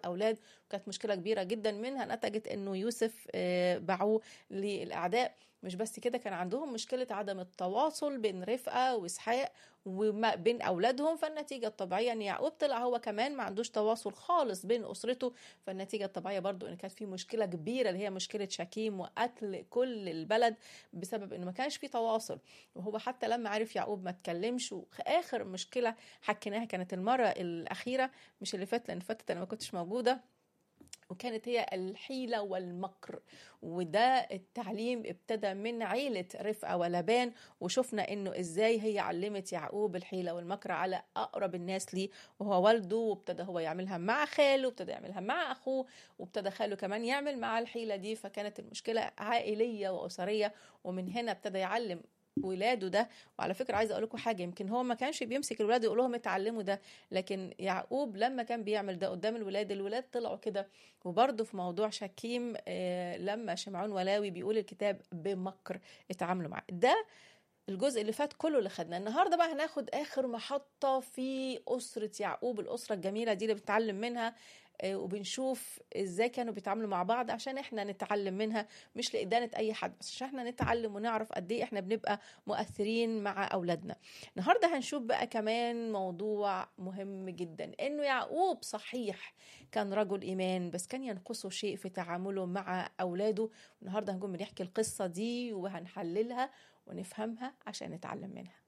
الاولاد وكانت مشكله كبيره جدا منها نتجت انه يوسف آه، باعوه للاعداء مش بس كده كان عندهم مشكلة عدم التواصل بين رفقة وإسحاق وما بين أولادهم فالنتيجة الطبيعية إن يعقوب طلع هو كمان ما عندوش تواصل خالص بين أسرته فالنتيجة الطبيعية برضو إن كانت في مشكلة كبيرة اللي هي مشكلة شكيم وقتل كل البلد بسبب إنه ما كانش في تواصل وهو حتى لما عرف يعقوب ما اتكلمش وآخر مشكلة حكيناها كانت المرة الأخيرة مش اللي فاتت لأن فاتت أنا ما كنتش موجودة وكانت هي الحيلة والمكر وده التعليم ابتدى من عيلة رفقة ولبان وشفنا انه ازاي هي علمت يعقوب الحيلة والمكر على اقرب الناس ليه وهو والده وابتدى هو يعملها مع خاله وابتدى يعملها مع اخوه وابتدى خاله كمان يعمل مع الحيلة دي فكانت المشكلة عائلية واسرية ومن هنا ابتدى يعلم ولاده ده وعلى فكره عايزه اقول لكم حاجه يمكن هو ما كانش بيمسك الولاد يقول لهم اتعلموا ده لكن يعقوب لما كان بيعمل ده قدام الولاد الولاد طلعوا كده وبرده في موضوع شكيم آه لما شمعون ولاوي بيقول الكتاب بمكر اتعاملوا معاه ده الجزء اللي فات كله اللي خدناه النهارده بقى هناخد اخر محطه في اسره يعقوب الاسره الجميله دي اللي بنتعلم منها وبنشوف ازاي كانوا بيتعاملوا مع بعض عشان احنا نتعلم منها مش لإدانة اي حد بس عشان احنا نتعلم ونعرف قد ايه احنا بنبقى مؤثرين مع اولادنا النهارده هنشوف بقى كمان موضوع مهم جدا انه يعقوب صحيح كان رجل ايمان بس كان ينقصه شيء في تعامله مع اولاده النهارده هنقوم بنحكي القصه دي وهنحللها ونفهمها عشان نتعلم منها